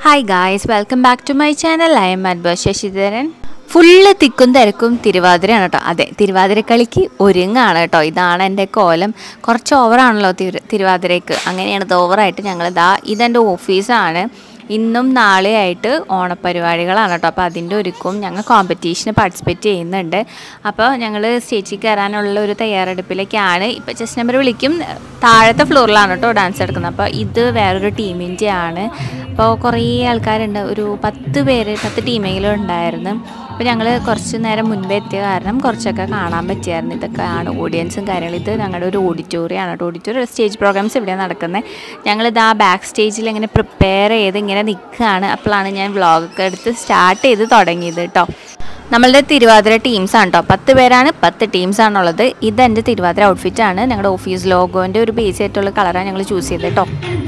hi guys welcome back to my channel I am അഡ്ബ Sasidharan full തിക്കും തിരക്കും തിരുവാതിരയാണ് കേട്ടോ അതെ തിരുവാതിരക്കളിക്ക് ഒരുങ്ങാണ് കേട്ടോ ഇതാണ് എൻ്റെ കോലം കുറച്ച് ഓവറാണല്ലോ തിരു തിരുവാതിരയ്ക്ക് അങ്ങനെയാണ് ഇത് ഓവറായിട്ട് ഞങ്ങൾ ഇതാ ഇതെൻ്റെ ഓഫീസാണ് ഇന്നും നാളെയായിട്ട് ഓണപ്പരിപാടികളാണ് കേട്ടോ അപ്പോൾ അതിൻ്റെ ഒരുക്കും ഞങ്ങൾ കോമ്പറ്റീഷന് പാർട്ടിസിപ്പേറ്റ് ചെയ്യുന്നുണ്ട് അപ്പോൾ ഞങ്ങൾ സ്റ്റേജിൽ കയറാനുള്ള ഒരു തയ്യാറെടുപ്പിലേക്കാണ് ഇപ്പോൾ ചെസ് നമ്പർ വിളിക്കും താഴത്തെ ഫ്ലോറിലാണ് കേട്ടോ ഡാൻസ് എടുക്കുന്നത് അപ്പോൾ ഇത് വേറൊരു ടീമിൻ്റെ ആണ് അപ്പോൾ കുറേ ആൾക്കാരുണ്ട് ഒരു പത്ത് പേര് പത്ത് ടീമെങ്കിലും ഉണ്ടായിരുന്നു അപ്പോൾ ഞങ്ങൾ കുറച്ച് നേരം മുൻപേ എത്തിയ കാരണം കുറച്ചൊക്കെ കാണാൻ പറ്റിയായിരുന്നു ഇതൊക്കെ ആണ് ഓഡിയൻസും കാര്യങ്ങളും ഇത് ഞങ്ങളുടെ ഒരു ഓഡിറ്റോറിയമാണ് കേട്ടോ ഓഡിറ്റോറിയം സ്റ്റേജ് പ്രോഗ്രാംസ് ഇവിടെയാണ് നടക്കുന്നത് ഞങ്ങളിത് ആ ബാക്ക് സ്റ്റേജിൽ ഇങ്ങനെ പ്രിപ്പയർ ചെയ്ത് ഇങ്ങനെ നിൽക്കുകയാണ് അപ്പോഴാണ് ഞാൻ വ്ളോഗൊക്കെ എടുത്ത് സ്റ്റാർട്ട് ചെയ്ത് തുടങ്ങിയത് കേട്ടോ നമ്മളുടെ തിരുവാതിര ടീംസാണ് കേട്ടോ പത്ത് പേരാണ് പത്ത് ടീംസാണുള്ളത് ഇത് എൻ്റെ തിരുവാതിര ഔട്ട്ഫിറ്റാണ് ഞങ്ങളുടെ ഓഫീസ് ലോഗോൻ്റെ ഒരു ബേസ് ആയിട്ടുള്ള കളറാണ് ഞങ്ങൾ ചൂസ് ചെയ്തത് കേട്ടോ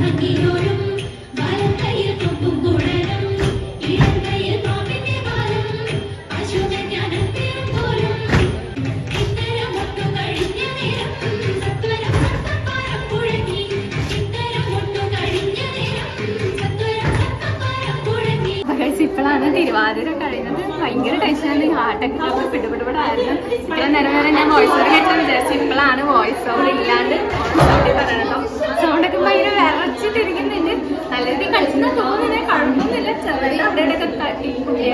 ഇപ്പോഴാണ് തിരുവാതിര കഴിയുന്നത് ഭയങ്കര ടെൻഷനാണ് ഹാർട്ടൊക്കെ പിടിപിടിപെടായിരുന്നു ഇത്ര നേരം വരെ ഞാൻ വോയിസ് ഓവർ കേട്ടാൽ വിചാരിച്ചു ഇപ്പോഴാണ് വോയിസ് ഓവർ ഇല്ലാണ്ട് സൗണ്ട് പറയണതോ സൗണ്ടൊക്കെ ഭയങ്കര വിറച്ചിട്ടിരിക്കുന്നുണ്ട് നല്ല രീതിയിൽ കളിച്ചെന്ന് തോന്നുന്നില്ല കുഴപ്പമൊന്നുമില്ല ചെറുതായിട്ട് അവിടെ ഇവിടെയൊക്കെ തട്ടി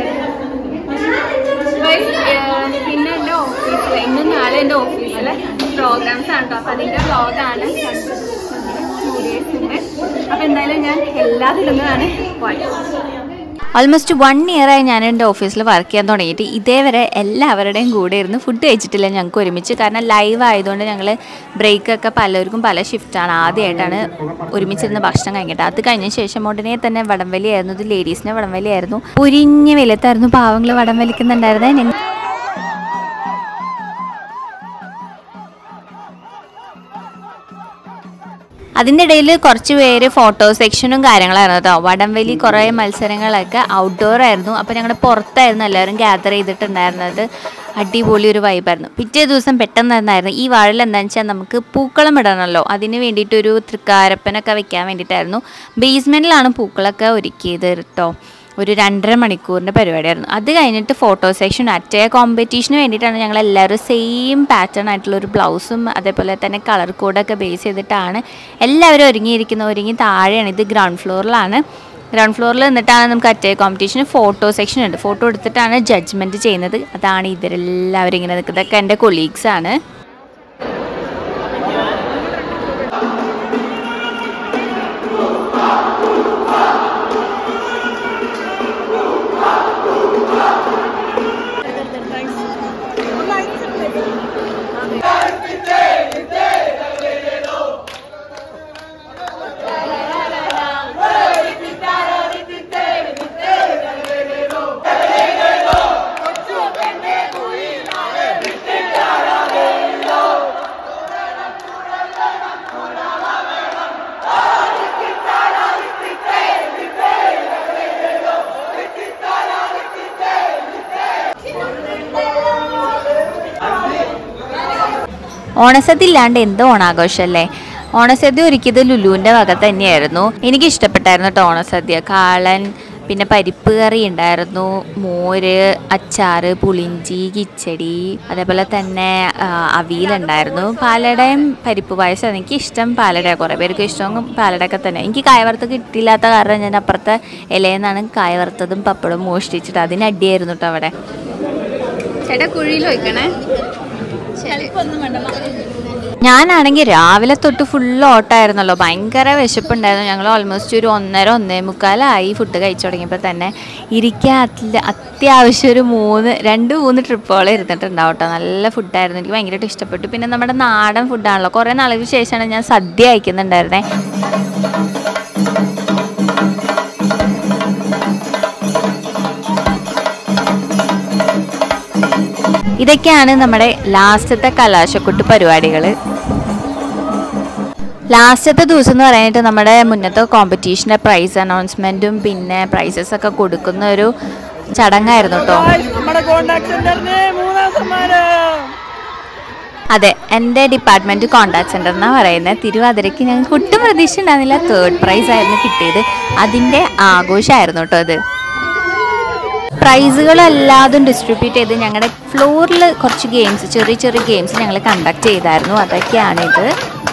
Guys, ഏഹ്, പിന്നെ എൻ്റെ ഓഫീസിൽ ഇന്നും നാളെ എൻ്റെ ഓഫീസിലെ പ്രോഗ്രാംസ് ആണ് കേട്ടോ അപ്പം അതിൻ്റെ വ്ളോഗാണ് സ്റ്റുഡിയോസിൻ്റെ അപ്പം എന്തായാലും ഞാൻ എല്ലാത്തിലുള്ളതാണ് പോയത് ഓൾമോസ്റ്റ് വൺ ഇയറായി ഞാൻ എൻ്റെ ഓഫീസിൽ വർക്ക് ചെയ്യാൻ തുടങ്ങിയിട്ട് ഇതേവരെ എല്ലാവരുടെയും കൂടെ ഇരുന്ന് ഫുഡ് കഴിച്ചിട്ടില്ല ഞങ്ങൾക്ക് ഒരുമിച്ച് കാരണം ലൈവ് ആയതുകൊണ്ട് ഞങ്ങൾ ബ്രേക്കൊക്കെ പലർക്കും പല ഷിഫ്റ്റാണ് ആദ്യമായിട്ടാണ് ഒരുമിച്ചിരുന്ന് ഭക്ഷണം കഴിക്കട്ടെ അത് കഴിഞ്ഞ ശേഷം ഉടനെ തന്നെ വടംവലിയായിരുന്നു ഇത് ലേഡീസിൻ്റെ വടംവലിയായിരുന്നു ഉരിഞ്ഞ വെയിലത്തായിരുന്നു പാവങ്ങൾ വടം വലിക്കുന്നുണ്ടായിരുന്നത് ഞങ്ങൾ അതിൻ്റെ ഇടയിൽ കുറച്ച് പേര് ഫോട്ടോ സെക്ഷനും കാര്യങ്ങളായിരുന്നു കേട്ടോ വടംവലി കുറേ മത്സരങ്ങളൊക്കെ ഔട്ട്ഡോർ ആയിരുന്നു അപ്പോൾ ഞങ്ങളുടെ പുറത്തായിരുന്നു എല്ലാവരും ഗ്യാദർ ചെയ്തിട്ടുണ്ടായിരുന്നത് അടിപൊളി ഒരു വൈബായിരുന്നു പിറ്റേ ദിവസം പെട്ടെന്ന് തന്നായിരുന്നു ഈ വാഴയിൽ എന്താണെന്ന് വെച്ചാൽ നമുക്ക് പൂക്കളം ഇടണമല്ലോ അതിന് വേണ്ടിയിട്ടൊരു തൃക്കാരപ്പനൊക്കെ വെക്കാൻ വേണ്ടിയിട്ടായിരുന്നു ബേസ്മെൻറ്റിലാണ് പൂക്കളൊക്കെ ഒരുക്കിയത് കേട്ടോ ഒരു രണ്ടര മണിക്കൂറിൻ്റെ പരിപാടിയായിരുന്നു അത് കഴിഞ്ഞിട്ട് ഫോട്ടോ സെക്ഷൻ അറ്റയ കോമ്പറ്റീഷന് വേണ്ടിയിട്ടാണ് ഞങ്ങൾ എല്ലാവരും സെയിം പാറ്റേൺ ആയിട്ടുള്ള ഒരു ബ്ലൗസും അതേപോലെ തന്നെ കളർ കോഡൊക്കെ ബേസ് ചെയ്തിട്ടാണ് എല്ലാവരും ഒരുങ്ങിയിരിക്കുന്നത് ഒരുങ്ങി താഴെയാണ് ഇത് ഗ്രൗണ്ട് ഫ്ലോറിലാണ് ഗ്രൗണ്ട് ഫ്ലോറിൽ നിന്നിട്ടാണ് നമുക്ക് അറ്റയ കോമ്പറ്റീഷന് ഫോട്ടോ സെക്ഷൻ ഉണ്ട് ഫോട്ടോ എടുത്തിട്ടാണ് ജഡ്ജ്മെൻറ്റ് ചെയ്യുന്നത് അതാണ് ഇവരെല്ലാവരും ഇങ്ങനെ നിൽക്കുന്നത് ഇതൊക്കെ എൻ്റെ കൊളീഗ്സ് ആണ് ഓണസദ്യ ഇല്ലാണ്ട് എന്ത് ഓണാഘോഷമല്ലേ ഓണസദ്യ ഒരുക്കിയത് ലുലുവിൻ്റെ വക തന്നെയായിരുന്നു എനിക്ക് ഇഷ്ടപ്പെട്ടായിരുന്നു കേട്ടോ ഓണസദ്യ കാളൻ പിന്നെ പരിപ്പ് കറി ഉണ്ടായിരുന്നു മോര് അച്ചാറ് പുളിഞ്ചി കിച്ചടി അതേപോലെ തന്നെ ആ, അവിയലുണ്ടായിരുന്നു പാലടയും പരിപ്പ് പായസം എനിക്ക് ഇഷ്ടം പാലട കുറേ പേർക്ക് ഇഷ്ടം പാലടയൊക്കെ തന്നെ എനിക്ക് കായവറുത്ത് കിട്ടിയില്ലാത്ത കാരണം ഞാൻ അപ്പുറത്തെ ഇലയിൽ നിന്നാണ് കായവറുത്തതും പപ്പടവും മോഷ്ടിച്ചിട്ട് അതിന് അടിയായിരുന്നു കേട്ടോ അവിടെ ചേട്ടാ കുഴിയിൽ വയ്ക്കണേ ഞാനാണെങ്കിൽ രാവിലെ തൊട്ട് ഫുള്ള് ഓട്ടമായിരുന്നല്ലോ ഭയങ്കര വിശപ്പുണ്ടായിരുന്നു ഞങ്ങൾ ഓൾമോസ്റ്റ് ഒരു ഒന്നര ഒന്നേ മുക്കാലായി ഫുഡ് കഴിച്ചു തുടങ്ങിയപ്പോൾ തന്നെ ഇരിക്കാൻ അത്യ- അത്യാവശ്യം ഒരു മൂന്ന് രണ്ട് മൂന്ന് ട്രിപ്പുകൾ ഇരുന്നിട്ടുണ്ടാവും കേട്ടോ നല്ല ഫുഡായിരുന്നു എനിക്ക് ഭയങ്കരമായിട്ട് ഇഷ്ടപ്പെട്ടു പിന്നെ നമ്മുടെ നാടൻ ഫുഡാണല്ലോ കുറേ നാളുകൾക്ക് ശേഷമാണ് ഞാൻ സദ്യ കഴിക്കുന്നുണ്ടായിരുന്നേ ഇതൊക്കെയാണ് നമ്മുടെ ലാസ്റ്റത്തെ കലാശക്കൊട്ട് പരിപാടികൾ ലാസ്റ്റത്തെ ദിവസം എന്ന് പറയാനായിട്ട് നമ്മുടെ മുന്നത്തെ കോമ്പറ്റീഷൻ്റെ പ്രൈസ് അനൗൺസ്മെൻറ്റും പിന്നെ പ്രൈസസ് ഒക്കെ കൊടുക്കുന്ന ഒരു ചടങ്ങായിരുന്നു കേട്ടോ നമ്മുടെ കോണ്ടാക്ട് സെന്ററിന് മൂന്നാം സമ്മാനം അതെ എൻ്റെ ഡിപ്പാർട്ട്മെൻറ്റ് കോൺടാക്ട് സെൻറ്റർ എന്നാണ് പറയുന്നത് തിരുവാതിരയ്ക്ക് ഞങ്ങൾക്ക് ഒട്ടും പ്രതീക്ഷ ഉണ്ടായിരുന്നില്ല തേർഡ് പ്രൈസ് ആയിരുന്നു കിട്ടിയത് അതിൻ്റെ ആഘോഷമായിരുന്നു കേട്ടോ അത് പ്രൈസുകളെല്ലാതും ഡിസ്ട്രിബ്യൂട്ട് ചെയ്ത് ഞങ്ങളുടെ ഫ്ലോറിൽ കുറച്ച് ഗെയിംസ് ചെറിയ ചെറിയ ഗെയിംസ് ഞങ്ങൾ കണ്ടക്ട് ചെയ്തായിരുന്നു അതൊക്കെയാണിത്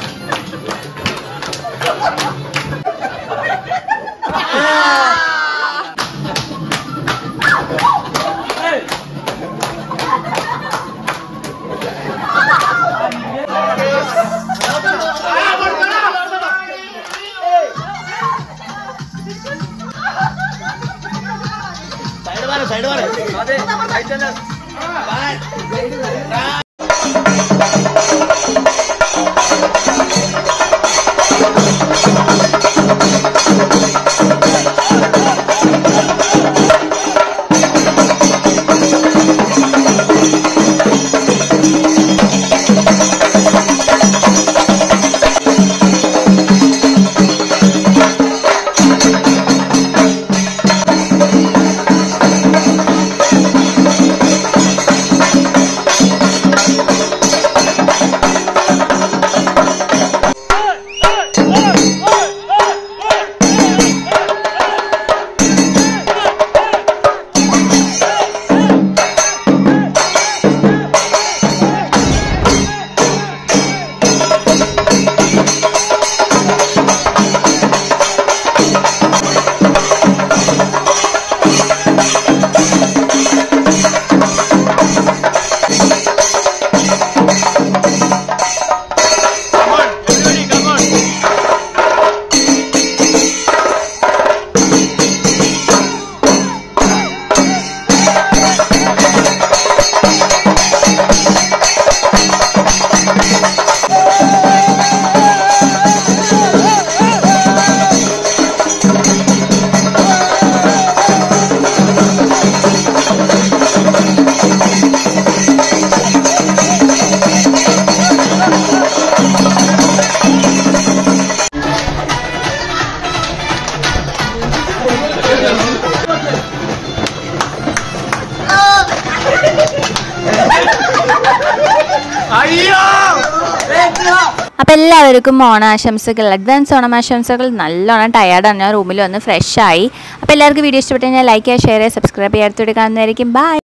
അപ്പം എല്ലാവർക്കും ഓണാശംസകൾ അഡ്വാൻസ് ഓണമാശംസകൾ നല്ലോണം ടയേർഡാണ് ഞാൻ റൂമിൽ വന്ന് ഫ്രഷ് ആയി അപ്പോൾ എല്ലാവർക്കും വീഡിയോ ഇഷ്ടപ്പെട്ടു കഴിഞ്ഞാൽ ലൈക്ക് ചെയ്യുക ഷെയർ ചെയ്യുക സബ്സ്ക്രൈബ് ചെയ്യാൻ അടുത്തോടെ കാണുന്നതായിരിക്കും ബൈ